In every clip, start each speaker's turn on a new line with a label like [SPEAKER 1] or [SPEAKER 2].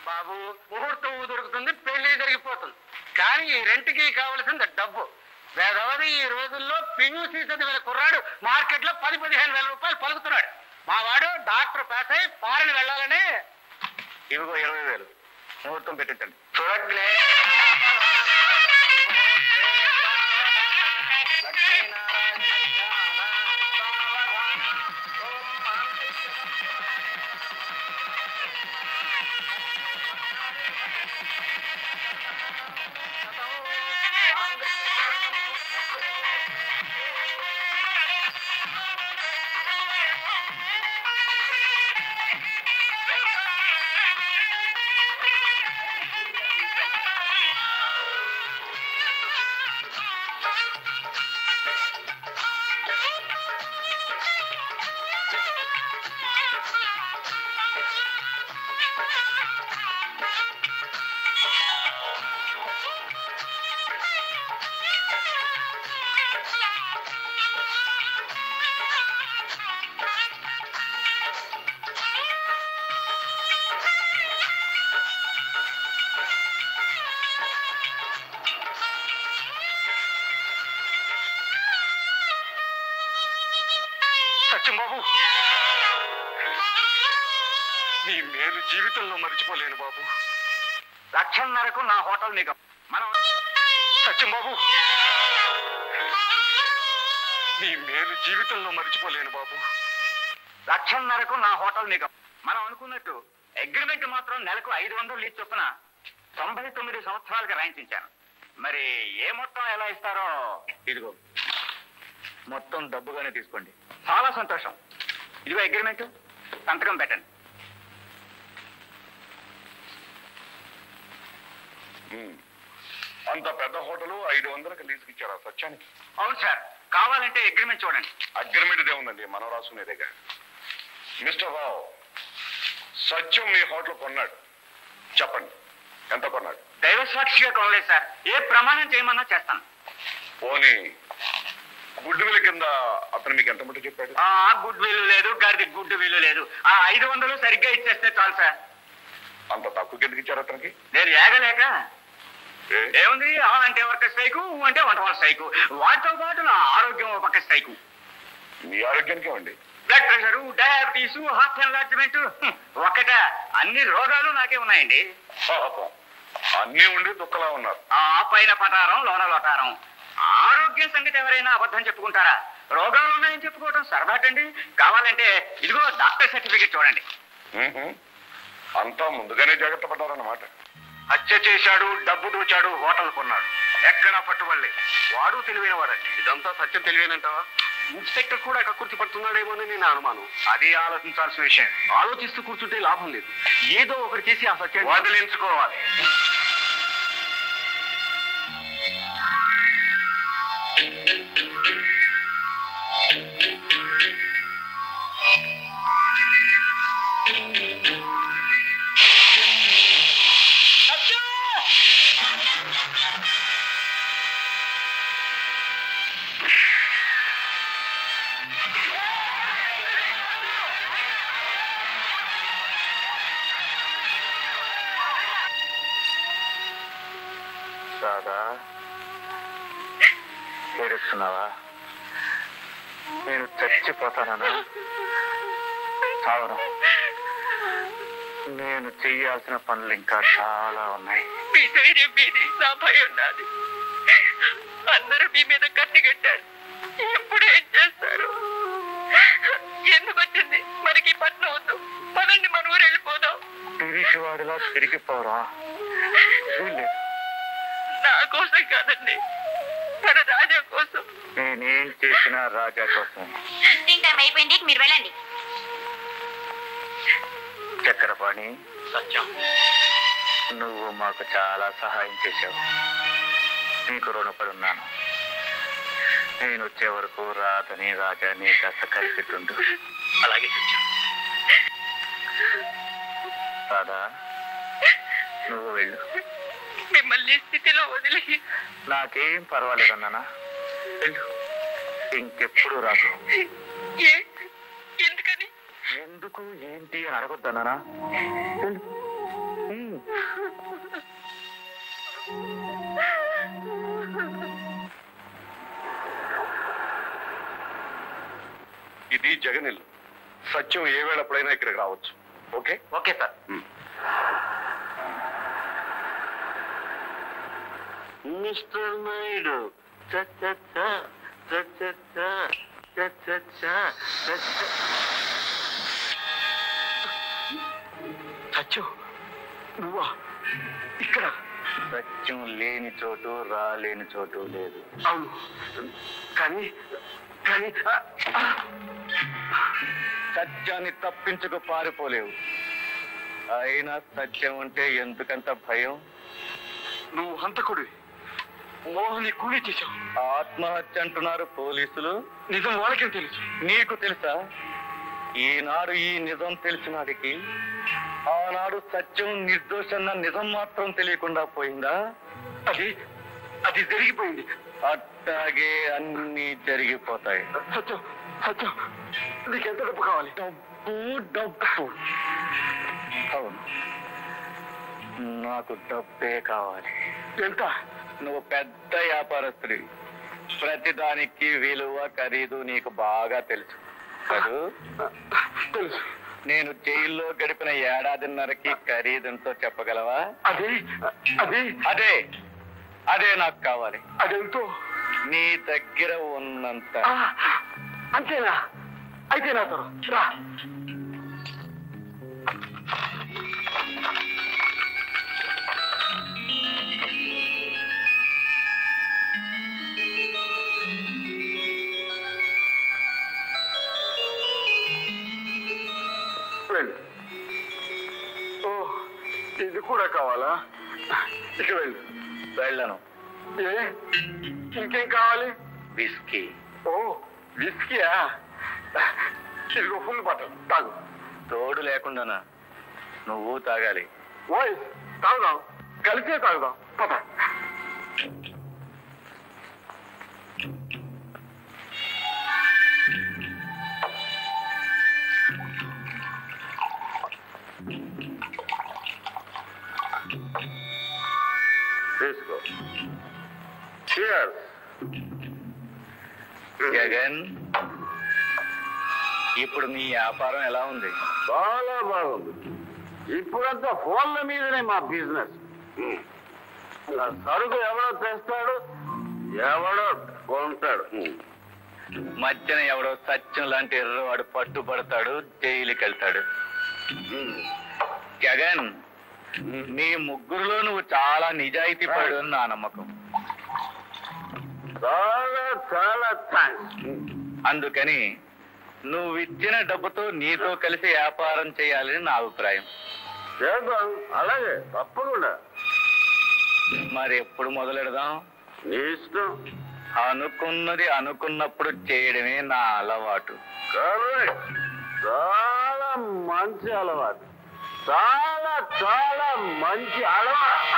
[SPEAKER 1] బాబు ముహూర్తం దొరుకుతుంది పెళ్లి జరిగిపోతుంది కానీ ఈ రెంట్కి కావలసింది డబ్బు వేదవది ఈ రోజుల్లో పియూసీ చదివిన కుర్రాడు మార్కెట్ లో పది పదిహేను వేల రూపాయలు పలుకుతున్నాడు మా వాడు డాక్టర్ పాస్ అయి ఫారెన్ వెళ్ళాలని
[SPEAKER 2] ఇదిగో ఇరవై వేలు ముహూర్తం పెట్టించండి
[SPEAKER 1] చూడట్లే
[SPEAKER 2] సత్యం బాబు నీ మేలు జీవితంలో మర్చిపోలేను బాబు
[SPEAKER 1] లక్షన్నరకు నా హోటల్ నీకు మనం
[SPEAKER 2] సత్యం బాబు నీ మేలు జీవితంలో మర్చిపోలేను బాబు
[SPEAKER 1] లక్షన్నరకు నా హోటల్ నీకు మనం అనుకున్నట్టు అగ్రిమెంట్ మాత్రం నెలకు ఐదు వందలు లీజ్ చొప్పున తొంభై తొమ్మిది సంవత్సరాలుగా రాయించాను మరి ఏ మొత్తం ఎలా ఇస్తారో ఇదిగో మొత్తం డబ్బుగానే తీసుకోండి చాలా సంతోషం ఇదిగో అగ్రిమెంట్ సంతకం పెట్టండి
[SPEAKER 2] అంత పెద్ద హోటల్ ఐదు వందలకు లీజుకి ఇచ్చారా సత్యానికి
[SPEAKER 1] అవును సార్ కావాలంటే అగ్రిమెంట్ చూడండి
[SPEAKER 2] అగ్రిమెంట్ ఏముందండి మనం రాసుకునేదేగా మిస్టర్ రావు సత్యం మీ హోటల్ కొన్నాడు చెప్పండి ఎంత కొన్నాడు
[SPEAKER 1] దైవ సాక్షిగా కొనలేదు సార్ ఏ ప్రమాణం చేయమన్నా చేస్తాను
[SPEAKER 2] పోనీ గుడ్డు విల కింద అతను మీకు ఎంత మటు చెప్పాడు
[SPEAKER 1] ఆ గుడ్ విల్లు లేదు గాడిది గుడ్ విల్లు లేదు ఆ ఐదు వందలు సరిగ్గా ఇచ్చేస్తే చాలు సార్
[SPEAKER 2] అంత తక్కువ కిందకి ఇచ్చారు అతనికి
[SPEAKER 1] నేను ఏగలేక
[SPEAKER 2] ఏ?
[SPEAKER 1] ఏముంది ఆ అంటే వర్క స్ట్రైకు ఊ అంటే వంట వాళ్ళ స్ట్రైకు వాటితో పాటు నా ఆరోగ్యం ఒక పక్క స్ట్రైకు
[SPEAKER 2] మీ ఆరోగ్యానికి ఏమండి
[SPEAKER 1] blood pressure diabetes heart enlargement ఒకట అన్ని రోగాలు నాకే ఉన్నాయండి
[SPEAKER 2] పాపం అన్నీ ఉండి దుఃఖలా ఉన్నారు
[SPEAKER 1] ఆ పైన పటారం లోన లోటారం ఆరోగ్యం సంగతి ఎవరైనా అబద్ధం చెప్పుకుంటారా రోగాలు ఉన్నాయని చెప్పుకోవటం సరదాటండి కావాలంటే ఇదిగో డాక్టర్ సర్టిఫికేట్ చూడండి
[SPEAKER 2] మ్మ్హ్మ్. అంతా ముందుగానే జాగ్రత్త పడ్డారన్నమాట
[SPEAKER 1] హత్య చేశాడు డబ్బు దోచాడు హోటల్ కొన్నాడు ఎక్కడా పట్టుబడలే వాడు తెలివైన వాడండి
[SPEAKER 2] ఇదంతా సత్యం తెలియనంటావా
[SPEAKER 1] ఇన్స్పెక్టర్ కూడా కక్కుర్తి పడుతున్నాడేమోనని నేను అనుమానం అది ఆలోచించాల్సిన విషయం ఆలోచిస్తూ కూర్చుంటే లాభం లేదు ఏదో ఒకటి చేసి ఆ సత్యం వదిలించుకోవాలి
[SPEAKER 3] రాదా ఏడుస్తున్నావా నేను చచ్చిపోతానన్నా చావను నేను చెయ్యాల్సిన పనులు ఇంకా చాలా ఉన్నాయి
[SPEAKER 4] మీ ధైర్యం మీది నా భయం నాది అందరూ మీ మీద కత్తి కట్టారు ఎప్పుడు ఏం చేస్తారు ఎందుకు వచ్చింది మనకి ఈ పట్నం వద్దు పదండి మన ఊరు వెళ్ళిపోదాం
[SPEAKER 3] పిరికివాడిలా తిరిగిపోరా వీల్లేదు.
[SPEAKER 4] నా కోసం కాదండి మన రాజా కోసం
[SPEAKER 3] నేనేం చేసినా రాజా కోసం
[SPEAKER 5] విజిటింగ్ టైం అయిపోయింది మీరు వెళ్ళండి
[SPEAKER 3] చక్రపాణి
[SPEAKER 1] సత్యం
[SPEAKER 3] నువ్వు మాకు చాలా సహాయం చేశావు నీకు రుణపడి ఉన్నాను నేను వచ్చే వరకు రాధని రాజాని కాస్త కలిసిట్టుండు
[SPEAKER 1] అలాగే సత్యం
[SPEAKER 3] రాధా నువ్వు వెళ్ళు
[SPEAKER 4] మిమ్మల్ని ఈ స్థితిలో వదిలి
[SPEAKER 3] నాకేం పర్వాలేదన్నానా వెళ్ళు ఇంకెప్పుడు రాదు
[SPEAKER 4] ఏ ఎందుకని
[SPEAKER 3] ఎందుకు ఏంటి అని అడగొద్దన్నానా వెళ్ళు. ఉమ్.
[SPEAKER 2] జగన్ ఇల్లు సత్యం ఏ వేళప్పుడైనా ఇక్కడికి రావచ్చు okay
[SPEAKER 1] okay sir
[SPEAKER 3] mister Naidu
[SPEAKER 1] Satyam నువ్వా ఇక్కడ
[SPEAKER 3] సత్యం లేని చోటు రాలేని చోటు లేదు
[SPEAKER 1] అవును కానీ కానీ ఆ, ఆ,
[SPEAKER 3] సత్యాన్ని తప్పించుకు పారిపోలేవు అయినా సత్యం అంటే ఎందుకంత భయం
[SPEAKER 1] నువ్వు హంతకుడివి మోహన్ని కూలీ చేశావు
[SPEAKER 3] ఆత్మహత్య అంటున్నారు పోలీసులు
[SPEAKER 1] నిజం వాళ్ళకేం తెలుసు
[SPEAKER 3] నీకు తెలుసా ఈనాడు ఈ నిజం తెలిసినాడికి ఆనాడు సత్యం నిర్దోషన్న నిజం మాత్రం తెలియకుండా పోయిందా
[SPEAKER 1] అది అది జరిగిపోయింది
[SPEAKER 3] అట్టాగే అన్ని జరిగిపోతాయి
[SPEAKER 1] సత్యం సత్యం నీకెంత డబ్బు కావాలి
[SPEAKER 3] డబ్బు డబ్బు అవును నాకు డబ్బే కావాలి
[SPEAKER 1] ఎంత
[SPEAKER 3] నువ్వు పెద్ద వ్యాపారస్తుడివి ప్రతిదానికి విలువ ఖరీదు నీకు బాగా తెలుసు కదూ
[SPEAKER 1] తెలుసు
[SPEAKER 3] నేను జైల్లో గడిపిన ఏడాదిన్నరకి ఖరీదంతో చెప్పగలవా
[SPEAKER 1] అది అది
[SPEAKER 3] అదే అదే నాకు కావాలి
[SPEAKER 1] అదెంతో
[SPEAKER 3] నీ దగ్గర ఉన్నంత
[SPEAKER 1] ఆ, అంతేనా అయితే నా తరం రా వెళ్ళు ఓ ఇది కూడా కావాలా ఇక వెళ్ళు
[SPEAKER 3] వెళ్ళను
[SPEAKER 1] ఏ ఇంకేం కావాలి
[SPEAKER 3] విస్కీ
[SPEAKER 1] ఓ విస్కీయా ఇదిగో ఫుల్ బాటల్ తాగు
[SPEAKER 3] తోడు లేకుండానా నువ్వు తాగాలి
[SPEAKER 1] ఓయ్ తాగుదాం కలిసే తాగుదాం పద
[SPEAKER 2] తీసుకో Cheers.
[SPEAKER 3] జగన్ ఇప్పుడు నీ వ్యాపారం ఎలా ఉంది
[SPEAKER 1] చాలా బాగుంది ఇప్పుడంతా ఫోన్ల మీదనే మా బిజినెస్ ఆ సరుకు ఎవడో తెస్తాడు ఎవడో కొంటాడు
[SPEAKER 3] మధ్యన ఎవడో సత్యం లాంటి ఎర్రవాడు పట్టుబడతాడు జైలుకి వెళ్తాడు జగన్ నీ ముగ్గురులో నువ్వు చాలా నిజాయితీ పడు అని నా నమ్మకం
[SPEAKER 1] చాలా చాలా థ్యాంక్స్
[SPEAKER 3] అందుకని నువ్వు ఇచ్చిన డబ్బుతో నీతో కలిసి వ్యాపారం చేయాలని నా అభిప్రాయం
[SPEAKER 1] చేద్దాం అలాగే తప్పకుండా
[SPEAKER 3] మరి ఎప్పుడు మొదలెడదాం
[SPEAKER 1] నీ ఇష్టం
[SPEAKER 3] అనుకున్నది అనుకున్నప్పుడు చేయడమే నా అలవాటు
[SPEAKER 1] కరెక్ట్ చాలా మంచి అలవాటు చాలా చాలా మంచి అలవాటు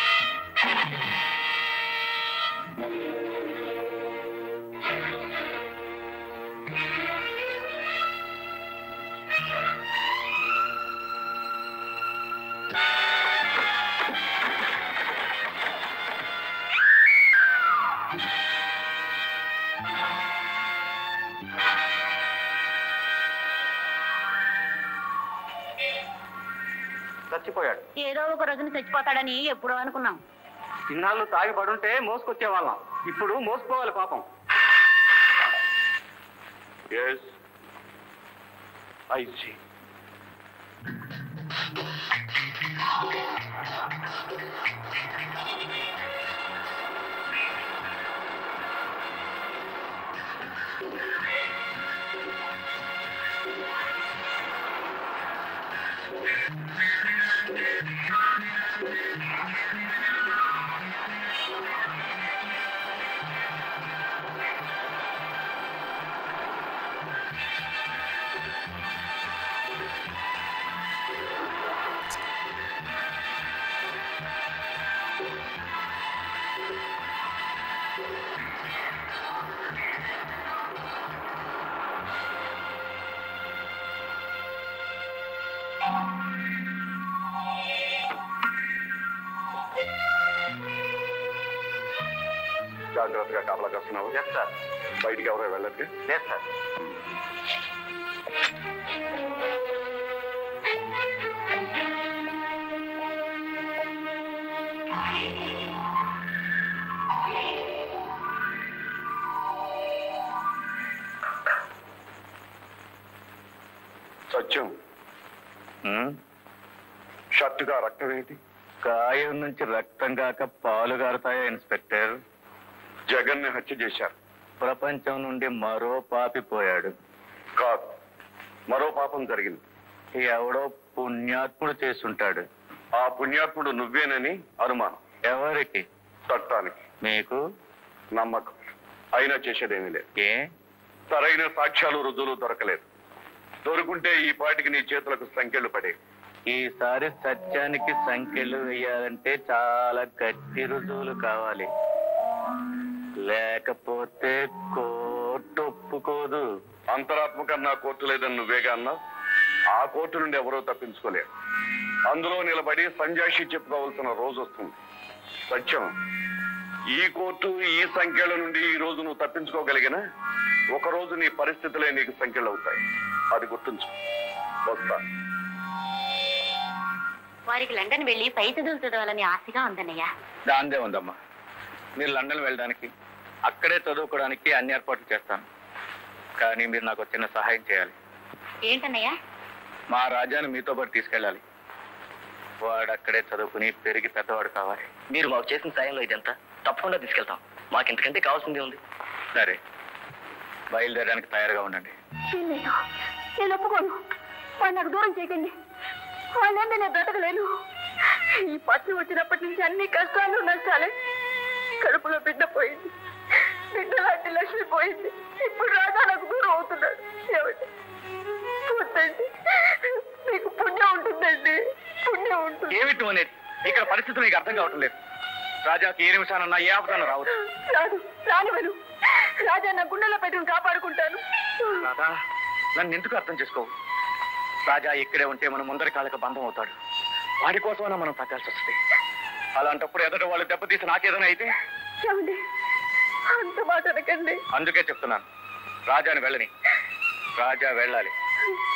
[SPEAKER 3] చచ్చిపోయాడు
[SPEAKER 5] ఏదో ఒక రోజున చచ్చిపోతాడని ఎప్పుడో అనుకున్నాం
[SPEAKER 3] ఇన్నాళ్ళు తాగి పడుంటే మోసుకొచ్చే వాళ్ళం ఇప్పుడు మోసుకోవాలి పాపం
[SPEAKER 2] Yes. I see. జాగ్రత్తగా కాపలా కాస్తున్నావు
[SPEAKER 3] ఎస్ సార్
[SPEAKER 2] బయటికి ఎవరో వెళ్ళద్దు
[SPEAKER 3] ఎస్ సార్
[SPEAKER 2] సత్యం
[SPEAKER 3] ఉమ్,
[SPEAKER 2] షర్టుగా రక్తం ఏంటి
[SPEAKER 3] గాయం నుంచి రక్తం కాక పాలు గారుతాయా ఇన్స్పెక్టర్
[SPEAKER 2] జగన్ని హత్య చేశారు
[SPEAKER 3] ప్రపంచం నుండి మరో పాపిపోయాడు
[SPEAKER 2] కాదు మరో పాపం జరిగింది
[SPEAKER 3] ఎవడో పుణ్యాత్ముడు చేసుంటాడు
[SPEAKER 2] ఆ పుణ్యాత్ముడు నువ్వేనని అనుమానం
[SPEAKER 3] ఎవరికి
[SPEAKER 2] చట్టానికి
[SPEAKER 3] మీకు
[SPEAKER 2] నమ్మకం అయినా చేసేదేమీ లేదు
[SPEAKER 3] ఏ
[SPEAKER 2] సరైన సాక్ష్యాలు రుజువులు దొరకలేదు దొరుకుంటే ఈ పాటికి నీ చేతులకు సంఖ్యలు పడే
[SPEAKER 3] ఈసారి సత్యానికి సంఖ్యలు వేయాలంటే చాలా గట్టి రుజువులు కావాలి లేకపోతే కోర్టు ఒప్పుకోదు
[SPEAKER 2] అంతరాత్మ కన్నా కోర్టు లేదని నువ్వేగా అన్నావు ఆ కోర్టు నుండి ఎవరో తప్పించుకోలేరు అందులో నిలబడి సంజాషి చెప్పుకోవాల్సిన రోజు వస్తుంది సత్యం ఈ కోర్టు ఈ సంఖ్యల నుండి ఈ రోజు నువ్వు తప్పించుకోగలిగిన ఒక రోజు నీ పరిస్థితులే నీకు సంఖ్యలు అవుతాయి అది గుర్తుంచు వస్తా
[SPEAKER 5] వారికి లండన్ వెళ్ళి పై చదువులు చదవాలని ఆశగా ఉందన్నయ్య
[SPEAKER 3] దాందే ఉందమ్మా మీరు లండన్ వెళ్ళడానికి అక్కడే చదువుకోవడానికి అన్ని ఏర్పాట్లు చేస్తాను కానీ మీరు నాకు ఒక చిన్న సహాయం చేయాలి
[SPEAKER 5] ఏంటన్నయ్య
[SPEAKER 3] మా రాజాని మీతో పాటు తీసుకెళ్ళాలి వాడు అక్కడే చదువుకుని పెరిగి పెద్దవాడు కావాలి
[SPEAKER 6] మీరు మాకు చేసిన సాయంలో ఇదంతా తప్పకుండా తీసుకెళ్తాం మాకు ఇంతకంటే కావాల్సింది ఉంది
[SPEAKER 3] సరే బయలుదేరడానికి తయారుగా ఉండండి
[SPEAKER 5] నేను నేను ఒప్పుకోను వాడు నాకు దూరం చేయకండి వాళ్ళంటే నేను బ్రతకలేను ఈ పట్నం వచ్చినప్పటి నుంచి అన్ని కష్టాలు నష్టాలే కడుపులో బిడ్డ పోయింది బిడ్డ లాంటి లక్ష్మి పోయింది ఇప్పుడు రాజా నాకు దూరం అవుతున్నాడు ఏమండి వద్దండి మీకు పుణ్యం ఉంటుందండి పుణ్యం ఉంటుంది
[SPEAKER 3] ఏమిటి అనేది ఇక్కడ పరిస్థితులు నీకు అర్థం కావటం లేదు రాజాకి ఏ నిమిషానన్నా ఏ ఆపదన్నా రావచ్చు
[SPEAKER 5] రాదు రానివను రాజా నా గుండెలో పెట్టుకుని కాపాడుకుంటాను
[SPEAKER 3] రాధా నన్ను ఎందుకు అర్థం చేసుకోవు రాజా ఇక్కడే ఉంటే మనం ముందరి కాళ్ళకి బంధం అవుతాడు వాడి కోసమైనా మనం తగ్గాల్సి వస్తుంది అలాంటప్పుడు ఎదుట వాళ్ళు దెబ్బతీసి నాకేదైనా అయితే
[SPEAKER 5] ఏమండి అంత మాట అనకండి
[SPEAKER 3] అందుకే చెప్తున్నాను రాజాని వెళ్ళని రాజా వెళ్ళాలి